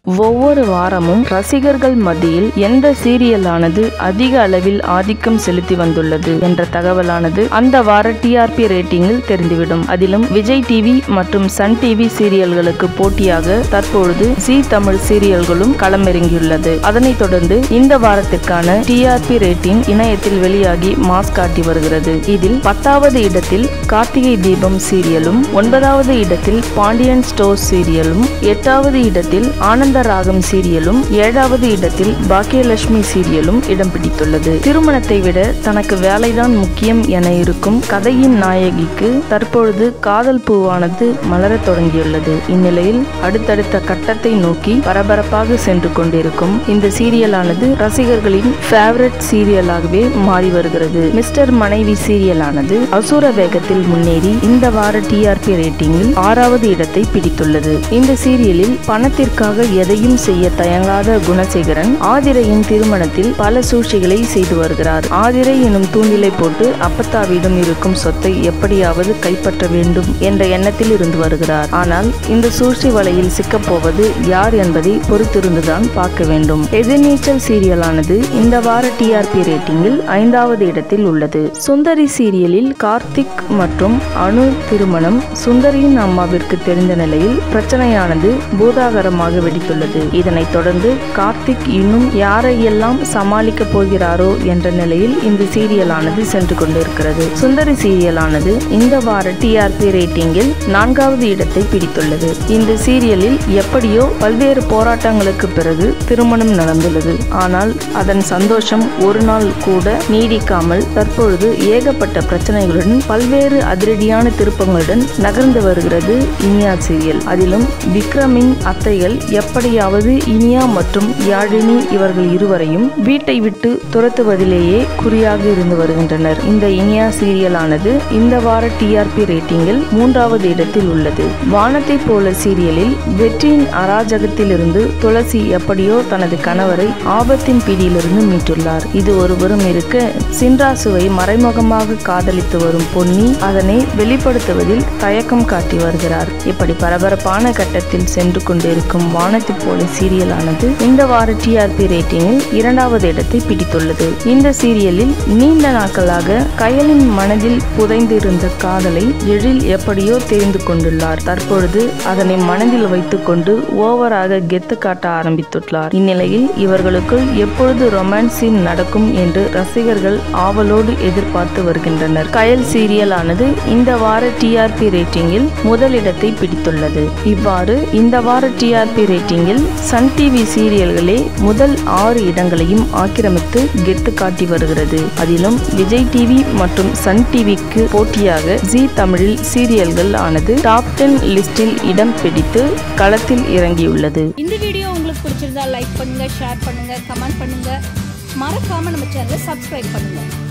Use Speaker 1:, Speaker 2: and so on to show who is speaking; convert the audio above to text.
Speaker 1: ஒவ்வொரு வாரமும் ரசிகர்கள் மத்தியில் எந்த சீரியலானது அதிக அளவில் ஆதிக்கம் செலுத்தி வந்துள்ளது என்ற தகவலானது அந்த வார டிஆர்பி ரேட்டிங்கில் தெரிந்துவிடும் அதிலும் விஜய் டிவி மற்றும் சன் டிவி சீரியல்களுக்கு போட்டியாக தற்பொழுது ஜி தமிழ் சீரியல்களும் களமிறங்கியுள்ளது அதனைத் தொடர்ந்து இந்த வாரத்திற்கான டிஆர்பி ரேட்டிங் இணையத்தில் வெளியாகி மாஸ் காட்டி வருகிறது இதில் பத்தாவது இடத்தில் கார்த்திகை தீபம் சீரியலும் ஒன்பதாவது இடத்தில் பாண்டியன் ஸ்டோர் சீரியலும் எட்டாவது இடத்தில் ஆனந்த ராகம் சீரியலும் ஏழாவது இடத்தில் பாக்கியலட்சுமி சீரியலும் இடம் பிடித்துள்ளது திருமணத்தை விட தனக்கு வேலைதான் முக்கியம் என இருக்கும் கதையின் நாயகிக்கு தற்பொழுது காதல் பூவானது மலரத் தொடங்கியுள்ளது இந்நிலையில் அடுத்தடுத்த கட்டத்தை நோக்கி பரபரப்பாக சென்று கொண்டிருக்கும் இந்த சீரியலானது ரசிகர்களின் ஃபேவரட் சீரியலாகவே மாறி வருகிறது மிஸ்டர் மனைவி சீரியலானது அசுர வேகத்தில் முன்னேறி இந்த வார டிஆர்பி ரேட்டிங்கில் ஆறாவது இடத்தை பிடித்துள்ளது இந்த சீரியலில் பணத்திற்காக எதையும் செய்ய தயங்காத குணசேகரன் ஆதிரையின் திருமணத்தில் பல சூழ்ச்சிகளை செய்து வருகிறார் ஆதிரை எனும் தூண்டிலை போட்டு அப்பத்தாவிடம் இருக்கும் சொத்தை எப்படியாவது கைப்பற்ற வேண்டும் என்ற எண்ணத்தில் இருந்து வருகிறார் ஆனால் இந்த சூழ்ச்சி வலையில் சிக்கப் போவது யார் என்பதை பொறுத்திருந்துதான் பார்க்க வேண்டும் எதிர்நீச்சல் சீரியலானது இந்த வார டிஆர்பி ரேட்டிங்கில் ஐந்தாவது இடத்தில் உள்ளது சுந்தரி சீரியலில் கார்த்திக் மற்றும் அனு திருமணம் சுந்தரியின் அம்மாவிற்கு தெரிந்த நிலையில் பிரச்சனையானது பூதாகரமாக வெடித்துள்ளது இதனைத் தொடர்ந்து கார்த்திக் இன்னும் யாரையெல்லாம் சமாளிக்க போகிறாரோ என்ற நிலையில் இந்த சீரியலானது சென்று கொண்டிருக்கிறது சுந்தரி சீரியலானது இந்த வார டிஆர்பி ரேட்டிங்கில் நான்காவது இடத்தை பிடித்துள்ளது இந்த சீரியலில் எப்படியோ பல்வேறு போராட்டங்களுக்கு பிறகு திருமணம் நடந்துள்ளது ஆனால் அதன் சந்தோஷம் ஒரு நாள் கூட நீடிக்காமல் தற்பொழுது ஏகப்பட்ட பிரச்சனைகளுடன் பல்வேறு அதிரடியான திருப்பங்களுடன் நகர்ந்து வருகிறது இனியா சீரியல் அதிலும் விக்ரமின் அத்தைகள் எப்படியாவது இனியா மற்றும் யாழினி இவர்கள் இருவரையும் வீட்டை விட்டு துரத்துவதிலேயே குறியாக இருந்து வருகின்றனர் இந்த இனியா சீரியலானது இந்த வார டிஆர்பி ரேட்டிங்கில் மூன்றாவது இடத்தில் உள்ளது வானத்தை போல சீரியலில் வெற்றியின் அராஜகத்திலிருந்து துளசி எப்படியோ தனது கணவரை ஆபத்தின் பிடியிலிருந்து மீட்டுள்ளார் இது ஒருபுறம் இருக்க சின்ராசுவை மறைமுகமாக காதலித்து வரும் பொன்னி அதனை வெளிப்படுத்துவதில் தயக்கம் காட்டி வருகிறார் இப்படி பரபரப்பான கட்டத்தில் சென்று கொண்டிருக்கும் வானத்தை போல சீரியலானது இந்த வார டிஆர்பி ரேட்டிங்கில் இரண்டாவது இடத்தை பிடித்துள்ளது இந்த சீரியலில் நீண்ட நாட்களாக கயலின் மனதில் புதைந்திருந்த காதலை எழில் எப்படியோ தெரிந்து கொண்டுள்ளார் தற்பொழுது அதனை மனதில் வைத்துக்கொண்டு ஓவராக கெத்து காட்ட ஆரம்பித்துள்ளார் இந்நிலையில் இவர்களுக்குள் எப்பொழுது ரொமான்ஸ் சீன் நடக்கும் என்று ரசிகர்கள் ஆவலோடு எதிர்பார்த்து வருகின்றனர் கயல் சீரியலானது இந்த வார டிஆர்பி ரேட்டிங்கில் முதலிடத்தை பிடித்துள்ளது இவ்வாறு இந்த வார டிஆர்பி ரேட்டிங்கில் சன் டிவி சீரியல்களே முதல் ஆறு இடங்களையும் ஆக்கிரமித்து கெத்து காட்டி வருகிறது அதிலும் விஜய் டிவி மற்றும் சன் டிவிக்கு போட்டியாக ஜி தமிழில் சீரியல்கள் ஆனது டாப் டென் லிஸ்டில் இடம் பிடித்து களத்தில் இறங்கியுள்ளது
Speaker 2: இந்த வீடியோ உங்களுக்கு பிடிச்சிருந்தா லைக் பண்ணுங்க ஷேர் பண்ணுங்க கமெண்ட் பண்ணுங்க மறக்காம நம்ம சேனலை சப்ஸ்கிரைப் பண்ணுங்க